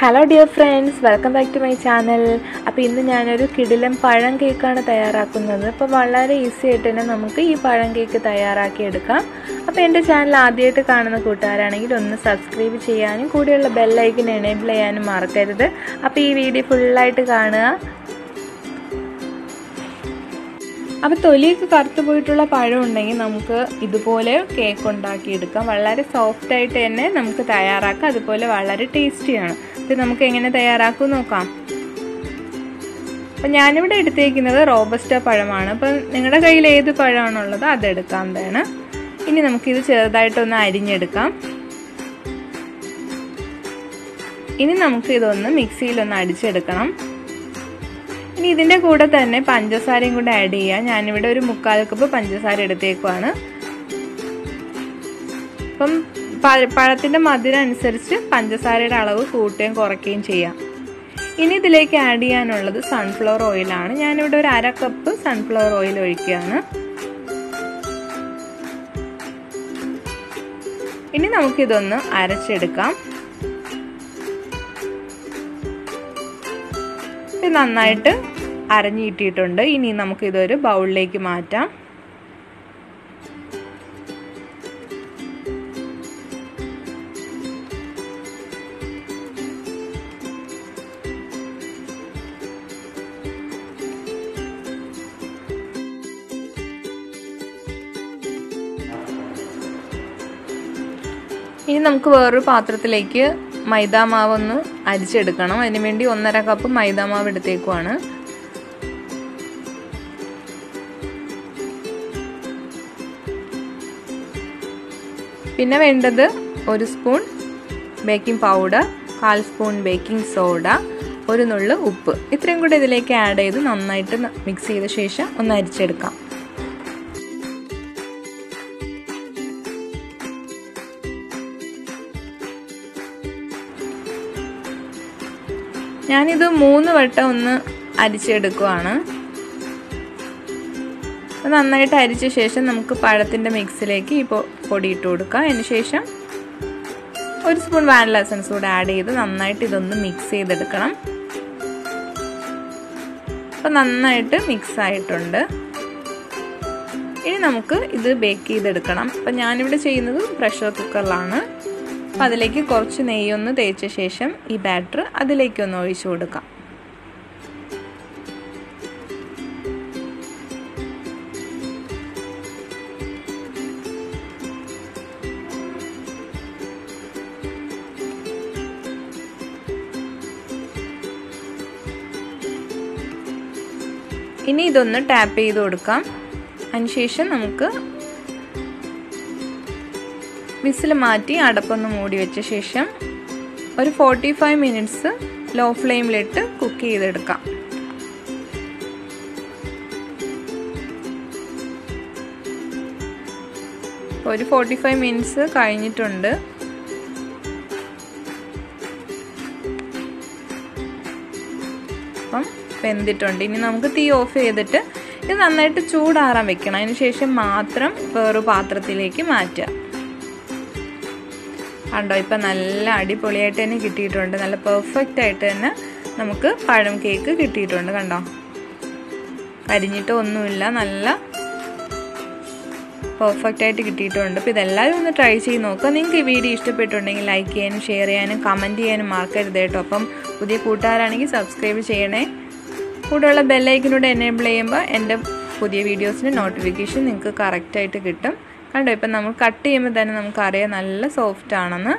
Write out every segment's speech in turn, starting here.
hello dear friends welcome back to my channel അപ്പോൾ ഇന്ന് ഞാനൊരു കിടിലം പഴം കേക്കാണ് തയ്യാറാക്കുന്നത് അപ്പോൾ വളരെ ഈസി ആയിട്ട് തന്നെ നമുക്ക് ഈ പഴം കേക്ക് തയ്യാറാക്കി എടുക്കാം അപ്പോൾ എൻ്റെ ചാനൽ ആദ്യമായിട്ട് കാണുന്ന കൂട്ടുകാരാണെങ്കിൽ ഒന്ന് സബ്സ്ക്രൈബ് ചെയ്യാനും കൂടെയുള്ള ബെല്ലൈക്കൻ എനേബിൾ ചെയ്യാനും മറക്കരുത് അപ്പോൾ ഈ വീഡിയോ ഫുള്ളായിട്ട് കാണുക അപ്പോൾ തൊലിയൊക്കെ കറുത്തു പോയിട്ടുള്ള പഴം ഉണ്ടെങ്കിൽ നമുക്ക് ഇതുപോലെ കേക്ക് ഉണ്ടാക്കിയെടുക്കാം വളരെ സോഫ്റ്റ് ആയിട്ട് തന്നെ നമുക്ക് തയ്യാറാക്കാം അതുപോലെ വളരെ ടേസ്റ്റിയാണ് ഇത് നമുക്ക് എങ്ങനെ തയ്യാറാക്കും നോക്കാം അപ്പം ഞാനിവിടെ എടുത്തേക്കുന്നത് റോബസ്റ്റ പഴമാണ് അപ്പം നിങ്ങളുടെ കയ്യിൽ ഏത് പഴമാണുള്ളത് അതെടുക്കാവുന്നതാണ് ഇനി നമുക്കിത് ചെറുതായിട്ടൊന്ന് അരിഞ്ഞെടുക്കാം ഇനി നമുക്ക് ഇതൊന്ന് മിക്സിയിലൊന്ന് അടിച്ചെടുക്കണം ഇനി ഇതിൻ്റെ കൂടെ തന്നെ പഞ്ചസാരയും കൂടെ ആഡ് ചെയ്യാം ഞാനിവിടെ ഒരു മുക്കാൽ കപ്പ് പഞ്ചസാര എടുത്തേക്കുവാണ് അപ്പം പഴത്തിൻ്റെ മധുരം അനുസരിച്ച് പഞ്ചസാരയുടെ അളവ് കൂട്ടുകയും കുറയ്ക്കുകയും ചെയ്യാം ഇനി ഇതിലേക്ക് ആഡ് ചെയ്യാനുള്ളത് സൺഫ്ലവർ ഓയിലാണ് ഞാനിവിടെ ഒരു അര കപ്പ് സൺഫ്ലവർ ഓയിൽ ഒഴിക്കുകയാണ് ഇനി നമുക്കിതൊന്ന് അരച്ചെടുക്കാം ഇത് നന്നായിട്ട് അരഞ്ഞിട്ടിട്ടുണ്ട് ഇനി നമുക്ക് ഇതൊരു ബൗളിലേക്ക് മാറ്റാം ഇനി നമുക്ക് വേറൊരു പാത്രത്തിലേക്ക് മൈദാമാവ് ഒന്ന് അരിച്ചെടുക്കണം അതിന് വേണ്ടി ഒന്നര കപ്പ് മൈദാമാവ് എടുത്തേക്കുവാണ് പിന്നെ വേണ്ടത് ഒരു സ്പൂൺ ബേക്കിംഗ് പൗഡർ കാൽ സ്പൂൺ ബേക്കിംഗ് സോഡ ഒരു നുള്ളു ഉപ്പ് ഇത്രയും കൂടി ഇതിലേക്ക് ആഡ് ചെയ്ത് നന്നായിട്ട് മിക്സ് ചെയ്ത ശേഷം ഒന്ന് അരിച്ചെടുക്കാം ഞാനിത് മൂന്ന് വട്ടം ഒന്ന് അരിച്ചെടുക്കുവാണ് നന്നായിട്ട് അരിച്ച ശേഷം നമുക്ക് പഴത്തിൻ്റെ മിക്സിലേക്ക് ഈ പൊടി ഇട്ട് കൊടുക്കാം അതിന് ശേഷം ഒരു സ്പൂൺ വാനില എസൻസ് കൂടെ ആഡ് ചെയ്ത് നന്നായിട്ട് ഇതൊന്ന് മിക്സ് ചെയ്തെടുക്കണം അപ്പം നന്നായിട്ട് മിക്സ് ആയിട്ടുണ്ട് ഇനി നമുക്ക് ഇത് ബേക്ക് ചെയ്തെടുക്കണം അപ്പം ഞാനിവിടെ ചെയ്യുന്നത് പ്രഷർ കുക്കറിലാണ് അപ്പം അതിലേക്ക് കുറച്ച് നെയ്യൊന്ന് തേച്ച ശേഷം ഈ ബാറ്റർ അതിലേക്കൊന്ന് ഒഴിച്ചു കൊടുക്കാം ഇനി ഇതൊന്ന് ടാപ്പ് ചെയ്ത് കൊടുക്കാം അതിനുശേഷം നമുക്ക് വിസിൽ മാറ്റി അടപ്പൊന്ന് മൂടി വെച്ച ശേഷം ഒരു ഫോർട്ടി ഫൈവ് മിനിറ്റ്സ് ലോ ഫ്ലെയിമിലിട്ട് കുക്ക് ചെയ്തെടുക്കാം ഒരു ഫോർട്ടി ഫൈവ് മിനിറ്റ്സ് കഴിഞ്ഞിട്ടുണ്ട് അപ്പം വെന്തിട്ടുണ്ട് ഇനി നമുക്ക് തീ ഓഫ് ചെയ്തിട്ട് ഇത് നന്നായിട്ട് ചൂടാറാൻ വെക്കണം അതിന് ശേഷം മാത്രം വേറൊരു പാത്രത്തിലേക്ക് മാറ്റുക കണ്ടോ ഇപ്പം നല്ല അടിപൊളിയായിട്ട് തന്നെ കിട്ടിയിട്ടുണ്ട് നല്ല പെർഫെക്റ്റ് ആയിട്ട് തന്നെ നമുക്ക് പഴം കേക്ക് കിട്ടിയിട്ടുണ്ട് കണ്ടോ കരിഞ്ഞിട്ട് ഒന്നുമില്ല നല്ല പെർഫെക്റ്റ് ആയിട്ട് കിട്ടിയിട്ടുണ്ട് അപ്പോൾ ഇതെല്ലാവരും ഒന്ന് ട്രൈ ചെയ്ത് നോക്കുക നിങ്ങൾക്ക് ഈ വീഡിയോ ഇഷ്ടപ്പെട്ടുണ്ടെങ്കിൽ ലൈക്ക് ചെയ്യാനും ഷെയർ ചെയ്യാനും കമൻറ്റ് ചെയ്യാനും മറക്കരുത് കേട്ടോ അപ്പം പുതിയ കൂട്ടുകാരാണെങ്കിൽ സബ്സ്ക്രൈബ് ചെയ്യണേ കൂടെയുള്ള ബെല്ലൈക്കിനൂടെ എനേബിൾ ചെയ്യുമ്പോൾ എൻ്റെ പുതിയ വീഡിയോസിൻ്റെ നോട്ടിഫിക്കേഷൻ നിങ്ങൾക്ക് കറക്റ്റായിട്ട് കിട്ടും കണ്ടോ ഇപ്പം നമ്മൾ കട്ട് ചെയ്യുമ്പോൾ തന്നെ നമുക്കറിയാം നല്ല സോഫ്റ്റ് ആണെന്ന്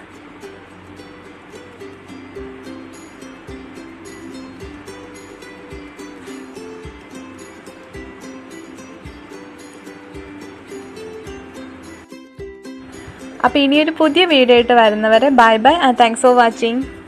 അപ്പോൾ ഇനിയൊരു പുതിയ വീഡിയോ ആയിട്ട് വരുന്നവരെ bye bye and thanks for watching